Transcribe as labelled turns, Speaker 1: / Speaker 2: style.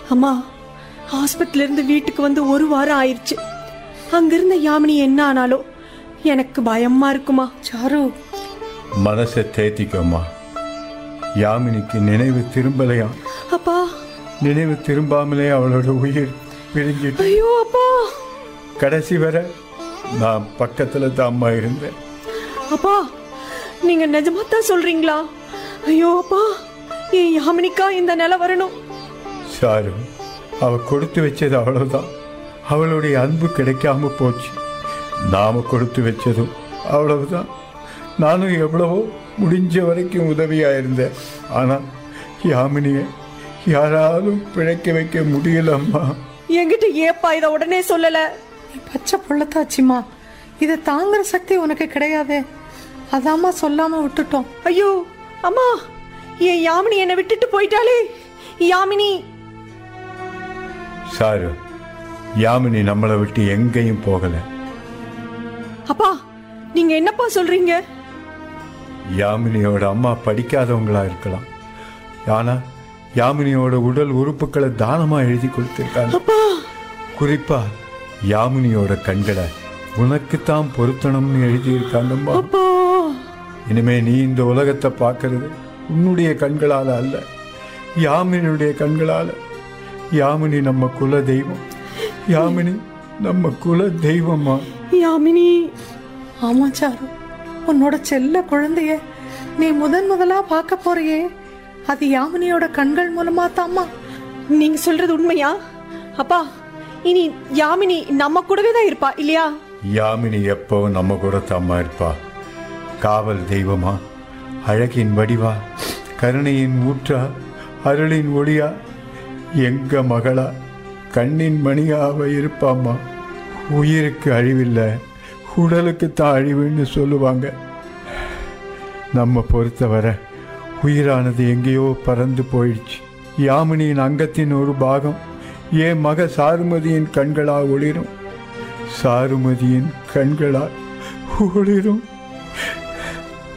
Speaker 1: அம்மா ஹாஸ்பிட்டல்ல இருந்து வீட்டுக்கு வந்து ஒரு வாரம் ஆயிடுச்சு அங்கிருந்த யாமினி என்ன ஆனாலோ எனக்கு பயமா இருக்குமா
Speaker 2: சாரு
Speaker 3: மனசை தேத்திக்கோமா யாமினிக்கு நினைவு திரும்பலையாம்
Speaker 1: அப்பா
Speaker 3: நினைவு திரும்பாமலே அவளோட உயிர் பிரிஞ்சிட்டு
Speaker 1: ஐயோ அப்பா
Speaker 3: கடைசி வரை நான் பக்கத்துல தான் அம்மா இருந்தேன்
Speaker 1: அப்பா நீங்க நிஜமா தான் சொல்றீங்களா ஐயோ அப்பா என் யாமினிக்கா இந்த நிலை வரணும்
Speaker 3: சாரு அவ கொடுத்து வச்சது அவ்வளவுதான் அவளுடைய அன்பு கிடைக்காம போச்சு நாம கொடுத்து வச்சதும் அவ்வளவுதான் நானும் எவ்வளவோ முடிஞ்ச வரைக்கும் உதவியா இருந்தேன் ஆனா யாமினியை யாராலும் பிழைக்க வைக்க முடியலம்மா
Speaker 1: என்கிட்ட ஏப்பா இதை உடனே சொல்லல
Speaker 2: நீ பச்சை புள்ளத்தாச்சிம்மா இதை தாங்குற சக்தி உனக்கு கிடையாதே அதாம்மா சொல்லாம விட்டுட்டோம்
Speaker 1: ஐயோ அம்மா என் யாமினி என்னை விட்டுட்டு போயிட்டாளே யாமினி
Speaker 3: சாரு யாமினி நம்மளை விட்டு எங்கேயும் போகல
Speaker 1: அப்பா நீங்க என்னப்பா சொல்றீங்க
Speaker 3: யாமினியோட அம்மா படிக்காதவங்களா இருக்கலாம் ஆனா யாமினியோட உடல் உறுப்புகளை தானமா எழுதி கொடுத்திருக்காங்க
Speaker 1: அப்பா
Speaker 3: குறிப்பா யாமினியோட கண்களை உனக்குத்தான் பொருத்தணும்னு எழுதியிருக்காங்கம்மா
Speaker 1: அப்பா
Speaker 3: இனிமே நீ இந்த உலகத்தை பார்க்கறது உன்னுடைய கண்களால அல்ல யாமினியுடைய கண்களால யாமினி நம்ம குல தெய்வம் யாமினி நம்ம குல தெய்வம்மா
Speaker 1: யாமினி
Speaker 2: ஆமா சாரு உன்னோட செல்ல குழந்தைய நீ முதன் முதலா பார்க்க போறியே அது யாமினியோட கண்கள் மூலமா தாம்மா
Speaker 1: நீங்க சொல்றது உண்மையா அப்பா இனி யாமினி நம்ம கூடவே தான் இருப்பா இல்லையா
Speaker 3: யாமினி எப்பவும் நம்ம கூட தாம்மா இருப்பா காவல் தெய்வமா அழகின் வடிவா கருணையின் ஊற்றா அருளின் ஒளியா எங்க மகளா கண்ணின் மணியா அவ இருப்பாம்மா உயிருக்கு அழிவில்லை உடலுக்கு தான் அழிவுன்னு சொல்லுவாங்க நம்ம பொறுத்தவரை உயிரானது எங்கேயோ பறந்து போயிடுச்சு யாமினியின் அங்கத்தின் ஒரு பாகம் என் மக சாருமதியின் கண்களா ஒளிரும் சாருமதியின் கண்களா ஒளிரும்